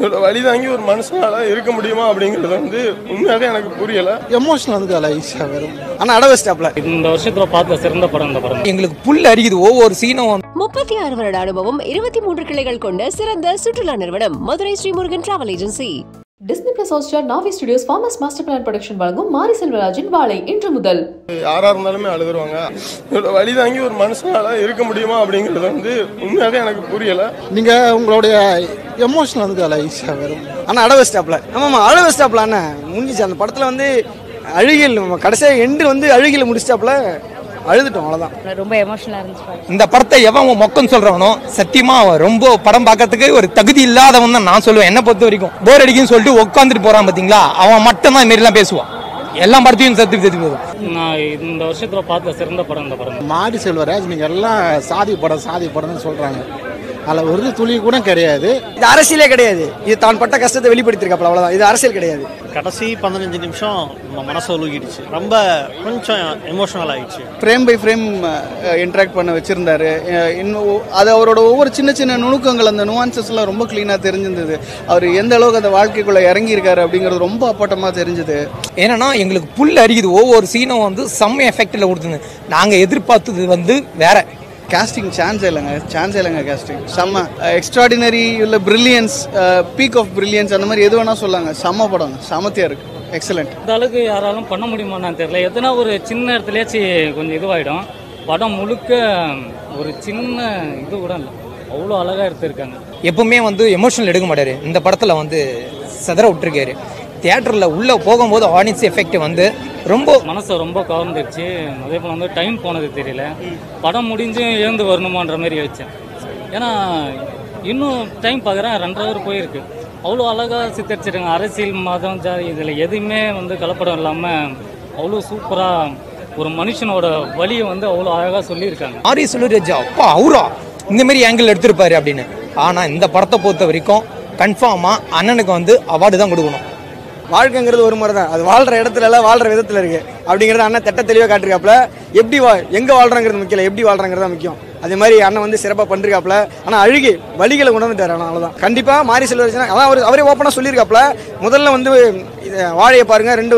இவ்வளோ வழி தாங்கி ஒரு மனுஷனால இருக்க முடியுமா அப்படிங்கிறது வந்து உண்மையாவே எனக்கு புரியல எமோஷனல் வந்து அதில் ஈஸியாக வரும் ஆனால் அட வச்சிட்டாப்ல இந்த வருஷத்துல பார்த்த சிறந்த படம் இந்த படம் எங்களுக்கு புல் அரிக்குது ஒவ்வொரு சீனும் வந்து முப்பத்தி ஆறு வருட அனுபவம் இருபத்தி மூன்று கிளைகள் கொண்ட சிறந்த சுற்றுலா நிறுவனம் Madurai Srimurugan travel agency Disney plus Hotstar Navvi studios farmers master plan production வழங்கும் மாரி செல்வராஜின் வாழை இன்று முதல் யாரா இருந்தாலுமே அழுதுருவாங்க இவ்வளோ வழி தாங்கி ஒரு மனுஷனால இருக்க முடியுமா அப்படிங்கிறது வந்து உண்மையாவே எனக்கு புரியல நீங்கள் உங்களுடைய எமோஷனல் வந்து அதில் ஈஸியாக வரும் ஆனால் அட வச்சிட்டாப்ல ஆமாம்மா அட வச்சிட்டாப்ல அண்ணன் முடிஞ்சிச்சு அந்த படத்தில் வந்து அழுகில் கடைசியாக எண்டு வந்து அழுகில் முடிச்சிட்டாப்ல அழுதுட்டோம் அவ்வளோதான் ரொம்ப எமோஷனலா இருந்துச்சு இந்த படத்தை எவன் மொக்கம் சொல்றவனோ சத்தியமா அவன் ரொம்ப படம் பார்க்கறதுக்கு ஒரு தகுதி இல்லாதவன் தான் நான் சொல்லுவேன் என்ன பொறுத்த வரைக்கும் போர் அடிக்குன்னு சொல்லிட்டு உட்காந்துட்டு போறான் பாத்தீங்களா அவன் மட்டும் தான் மாரிலாம் பேசுவான் எல்லா படத்தையும் சத்து சத்து போதும் நான் இந்த வருஷத்துல பார்த்த சிறந்த படம் இந்த படம் மாரி செல்வராஜ் நீங்கள் எல்லாம் சாதி படம் சாதி படம்னு சொல்கிறாங்க அதில் ஒரு துளி கூட கிடையாது இது அரசியலே கிடையாது இது தான் பட்ட கஷ்டத்தை வெளிப்படுத்திருக்காப்ல அவ்வளோதான் இது அரசியல் கிடையாது கடைசி பதினஞ்சு நிமிஷம் நம்ம மனசை உருகிடுச்சு ரொம்ப கொஞ்சம் எமோஷனல் ஆயிடுச்சு ஃப்ரேம் பை ஃப்ரேம் இன்ட்ராக்ட் பண்ண வச்சிருந்தாரு அஹ் இன்னும் ஒ- அது அவரோட ஒவ்வொரு சின்ன சின்ன நுணுக்கங்கள் அந்த நுவான்சஸ்லாம் ரொம்ப க்ளீனாக தெரிஞ்சிருந்தது அவர் எந்த அளவுக்கு அந்த வாழ்க்கைக்குள்ளே இறங்கியிருக்காரு அப்படிங்கிறது ரொம்ப அப்பட்டமாக தெரிஞ்சுது ஏன்னா எங்களுக்கு புல் அரிக்குது ஒவ்வொரு சீனும் வந்து செம்ம எஃபெக்டில் கொடுத்துது நாங்க எதிர்பார்த்தது வந்து வேற கேஸ்டிங் சான்ஸே இல்லைங்க சான்ஸே இல்லைங்க கேஸ்டிங் செம்ம எக்ஸ்ட்ராடினரி இல்லை பிரில்லியன்ஸ் பீக் ஆஃப் பிரில்லியன்ஸ் அந்த மாதிரி எது வேணால் சொல்லாங்க செம்ம படம் செமத்தியாக இருக்கு எக்ஸலண்ட் இந்த அளவுக்கு யாராலும் பண்ண முடியுமான்னு தெரியல எத்தனா ஒரு சின்ன இடத்துலயாச்சும் கொஞ்சம் இதுவாயிடும் படம் முழுக்க ஒரு சின்ன இது கூட இல்லை அவ்வளோ அழகா எடுத்திருக்காங்க எப்பவுமே வந்து எமோஷனல் எடுக்க மாட்டாரு இந்த படத்துல வந்து செதற விட்டுருக்காரு தியேட்டர்ல உள்ள போகும்போது ஆடியன்ஸ் எஃபெக்ட் வந்து ரொம்ப மனசை ரொம்ப கவர்ந்துருச்சு அதே போல் வந்து டைம் போனது தெரியல படம் முடிஞ்சு எழுந்து வரணுமான்ற மாதிரி யோசிச்சேன் ஏன்னா இன்னும் டைம் பார்க்குறேன் ரெண்டரை ஹவர் போயிருக்கு அவ்வளோ அழகாக சித்தரிச்சிருக்காங்க அரசியல் மதம் ஜாதி இதில் எதுவுமே வந்து கலப்படம் இல்லாமல் அவ்வளோ சூப்பராக ஒரு மனுஷனோட வழியை வந்து அவ்வளோ அழகாக சொல்லியிருக்காங்க ஆரி சொல்லுராஜா அப்பா அவரா இந்த மாதிரி ஆங்கிள் எடுத்திருப்பாரு அப்படின்னு ஆனா இந்த படத்தை பொறுத்த வரைக்கும் கன்ஃபார்மா அண்ணனுக்கு வந்து அவார்டு தான் கொடுக்கணும் வாழ்க்கைங்கிறது ஒரு முறை தான் அது வாழ்ற இடத்துல இல்ல வாழ்ற விதத்துல இருக்கு அப்படிங்கறது அண்ணன் திட்ட தெளிவாக காட்டிருக்காப்ல எப்படி வா எங்க வாழ்றங்கிறது முக்கியம் இல்ல, எப்படி வாழ்றங்கிறது தான் முக்கியம் அதே மாதிரி அண்ணன் வந்து சிறப்பாக பண்ணிருக்காப்ல ஆனா அழுகி வழிகளை உணர்ந்துட்டாரு ஆனால் அவ்வளோதான் கண்டிப்பா மாரி செல்வராஜன் அதான் அவர் அவரே ஓப்பனாக சொல்லியிருக்காப்ல முதல்ல வந்து இது வாழையை பாருங்க ரெண்டு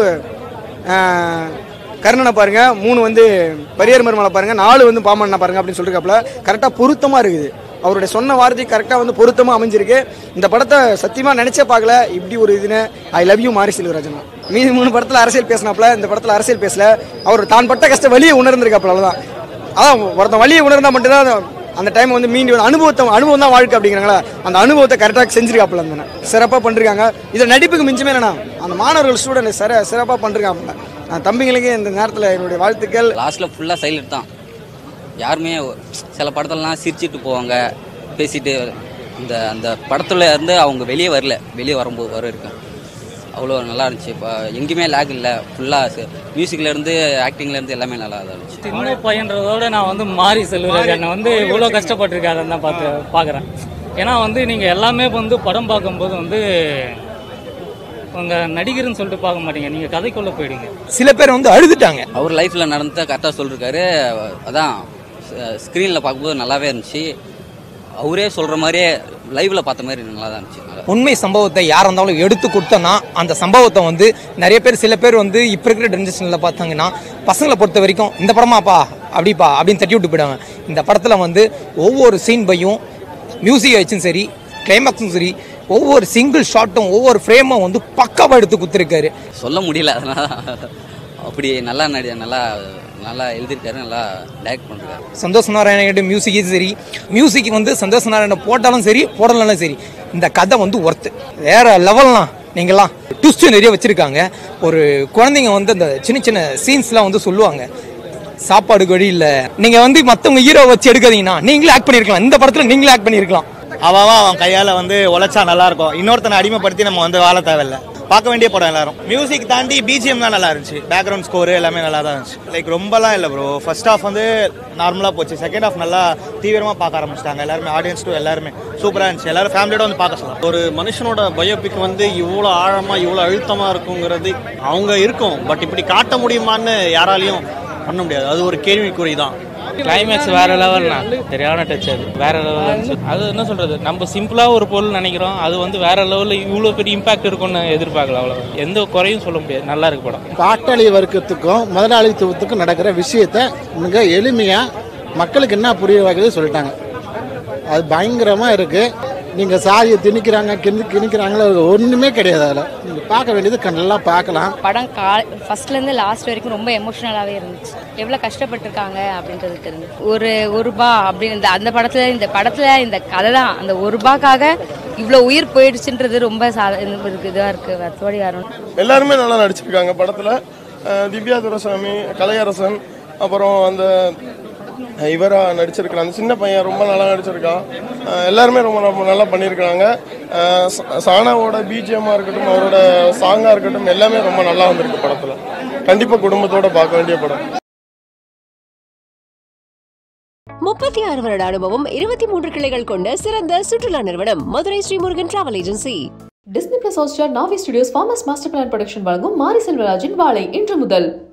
ஆஹ், கர்ணனை பாருங்க மூணு வந்து பரியர் மருமலை பாருங்க நாலு வந்து பாமண்ணா பாருங்க அப்படின்னு சொல்லிருக்காப்ல கரெக்டாக பொருத்தமா இருக்குது அவருடைய சொன்ன வார்த்தை கரெக்டாக வந்து பொருத்தமாக அமைஞ்சிருக்கு இந்த படத்தை சத்தியமாக நினைச்சே பார்க்கல இப்படி ஒரு இதுன்னு ஐ லவ் யூ மாரி செல்வராஜன் மீதி மூணு படத்தில் அரசியல் பேசினாப்ல இந்த படத்தில் அரசியல் பேசல அவர் தான் பட்ட கஷ்ட வழியை உணர்ந்திருக்காப்ல அவ்வளோதான் அதான் ஒருத்தன் வழியை உணர்ந்தா மட்டும்தான் அந்த- அந்த டைம் வந்து மீண்டும் வந்து அனுபவத்தை அனுபவம் தான் வாழ்க்கை அப்படிங்கிறாங்களா அந்த அனுபவத்தை கரெக்டாக செஞ்சிருக்காப்புல அந்த சிறப்பாக பண்ணிருக்காங்க இதில் நடிப்புக்கு மிஞ்சமே இல்லைண்ணா அந்த மாணவர்கள் ஸ்டூடெண்ட் சிற சிறப்பாக பண்ணிருக்காப்புல நான் தம்பிங்களுக்கு இந்த நேரத்தில் என்னுடைய வாழ்த்துக்கள் லாஸ்ட்டில் ஃபுல்லாக சைலண்ட் தான் யாருமே சில படத்துலலாம் சிரிச்சிட்டு போவாங்க பேசிட்டு இந்த அந்த படத்துல இருந்து அவங்க வெளியே வரல வெளியே வரும்போது வர இருக்கேன் அவ்வளோ நல்லா இருந்துச்சு இப்போ எங்கேயுமே லேக் இல்லை ஃபுல்லாக மியூசிக்லேருந்து ஆக்டிங்லேருந்து எல்லாமே நல்லா தான் இருந்துச்சு சின்ன பையன்றதோட நான் வந்து மாறி செல்வராஜ் அண்ணன் வந்து இவ்வளோ கஷ்டப்பட்டிருக்காருன்னு தான் பார்த்து பார்க்குறேன் ஏன்னா வந்து நீங்கள் எல்லாமே வந்து படம் பார்க்கும்போது வந்து உங்கள் நடிகர்னு சொல்லிட்டு பார்க்க மாட்டீங்க நீங்கள் கதைக்குள்ளே போயிடுங்க சில பேர் வந்து அழுதுட்டாங்க அவர் லைஃப்பில் நடந்ததை கரெக்டாக சொல்லிருக்காரு அதான் ஸ்க்ரீனில் பார்க்கும்போது நல்லாவே இருந்துச்சு அவரே சொல்கிற மாதிரியே லைவில் பார்த்த மாதிரி நல்லா தான் இருந்துச்சு நல்லா உண்மை சம்பவத்தை யாரா இருந்தாலும் எடுத்து கொடுத்தோன்னா அந்த சம்பவத்தை வந்து நிறைய பேர் சில பேர் வந்து இப்போ இருக்கிற ஜென்ரேஷனில் பார்த்தாங்கன்னா பசங்களை பொறுத்த வரைக்கும் இந்த படமாப்பா அப்படிப்பா அப்படின்னு தட்டி விட்டு போயிடுவாங்க இந்த படத்தில் வந்து ஒவ்வொரு சீன் பையும் மியூசிக்கை வச்சும் சரி கிளைமேக்ஸும் சரி ஒவ்வொரு சிங்கிள் ஷாட்டும் ஒவ்வொரு ஃப்ரேமும் வந்து பக்காவாக எடுத்து கொடுத்துருக்காரு சொல்ல முடியல அதனால அப்படி நல்லா நடி நல்லா நல்லா எழுதியிருக்காரு நல்லா டைரக்ட் பண்ணிருக்காரு சந்தோஷ் நாராயண மியூசிக்கும் சரி மியூசிக் வந்து சந்தோஷ் நாராயணன் போட்டாலும் சரி போடலனாலும் சரி இந்த கதை வந்து ஒர்த்து வேற லெவல்லாம் நீங்களாம் ட்விஸ்ட் நிறைய வச்சிருக்காங்க ஒரு குழந்தைங்க வந்து அந்த சின்ன சின்ன சீன்ஸ்லாம் வந்து சொல்லுவாங்க சாப்பாடுக்கு வழி இல்லை நீங்க வந்து மற்றவங்க ஹீரோ வச்சு எடுக்காதீங்கன்னா நீங்களே ஆக்ட் பண்ணியிருக்கலாம் இந்த படத்துல நீங்களே ஆக்ட் பண்ணியிருக்கலாம் அவன் அவன் கையால வந்து உழைச்சா நல்லா இருக்கும் இன்னொருத்தனை அடிமைப்படுத்தி நம்ம வந்து வாழ தேவையில்ல பார்க்க வேண்டிய படம் எல்லாரும் மியூசிக் தாண்டி பிஜிஎம் தான் நல்லா இருந்துச்சு பேக்ரவுண்ட் ஸ்கோர் எல்லாமே நல்லா தான் இருந்துச்சு லைக் ரொம்பலாம் இல்லை ப்ரோ ஃபர்ஸ்ட் ஹாஃப் வந்து நார்மலாக போச்சு செகண்ட் ஹாஃப் நல்லா தீவிரமாக பார்க்க ஆரம்பிச்சிட்டாங்க எல்லாருமே ஆடியன்ஸ் டூ எல்லாருமே சூப்பராக இருந்துச்சு எல்லாரும் ஃபேமிலியோட வந்து பார்க்க சொல்லலாம் ஒரு மனுஷனோட பயோபிக் வந்து இவ்வளோ ஆழமா இவ்வளோ அழுத்தமா இருக்குங்கிறது அவங்க இருக்கும் பட் இப்படி காட்ட முடியுமான்னு யாராலையும் பண்ண முடியாது அது ஒரு கேள்விக்குறி தான் கிளைமேக்ஸ் வேற லெவல்னா சரியான டச் அது வேற லெவல் அது என்ன சொல்றது நம்ம சிம்பிளா ஒரு பொருள் நினைக்கிறோம் அது வந்து வேற லெவல்ல இவ்வளவு பெரிய இம்பாக்ட் இருக்கும்னு எதிர்பார்க்கல அவ்வளவு எந்த குறையும் சொல்ல முடியாது நல்லா இருக்கு படம் பாட்டாளி வர்க்கத்துக்கும் முதலாளித்துவத்துக்கும் நடக்கிற விஷயத்த மிக எளிமையாக மக்களுக்கு என்ன புரிய வைக்கிறது சொல்லிட்டாங்க அது பயங்கரமாக இருக்குது நீங்கள் சாதியை திணிக்கிறாங்க கிணி கிணிக்கிறாங்களோ ஒன்றுமே கிடையாது அதில் நீங்கள் பார்க்க வேண்டியது நல்லா பார்க்கலாம் படம் கா ஃபர்ஸ்ட்லேருந்து லாஸ்ட் வரைக்கும் ரொம்ப எமோஷ்னலாகவே இருந்துச்சு எவ்வளோ கஷ்டப்பட்டிருக்காங்க அப்படின்றது தெரிஞ்சு ஒரு ஒரு ரூபா அப்படின்னு இந்த அந்த படத்தில் இந்த படத்தில் இந்த கதை தான் அந்த ஒரு ரூபாக்காக இவ்வளோ உயிர் போயிடுச்சுன்றது ரொம்ப சாத இருக்கு இதாக இருக்குது மற்றபடி யாரும் எல்லாருமே நல்லா நடிச்சிருக்காங்க படத்துல அஹ் திவ்யா துரசாமி கலையரசன் அப்புறம் அந்த அஹ் இவரா நடிச்சிருக்கான் அந்த சின்ன பையன் ரொம்ப நல்லா நடிச்சிருக்கான் அஹ் எல்லாருமே ரொம்ப ரொம்ப நல்லா பண்ணியிருக்காங்க அஹ் ச- சானாவோட பிஜிஎம்மாக இருக்கட்டும் அவரோட சாங்காக இருக்கட்டும் எல்லாமே ரொம்ப நல்லா வந்திருக்கு படத்தில் கண்டிப்பாக குடும்பத்தோட பார்க்க வேண்டிய படம் முப்பத்தி ஆறு வருட அனுபவம் இருபத்தி மூன்று கிளைகள் கொண்ட சிறந்த சுற்றுலா நிறுவனம் Madurai Srimurugan travel agency Disney plus Hotstar Navvi studios farmers master plan production வழங்கும் மாரி செல்வராஜின் வாழை இன்று முதல்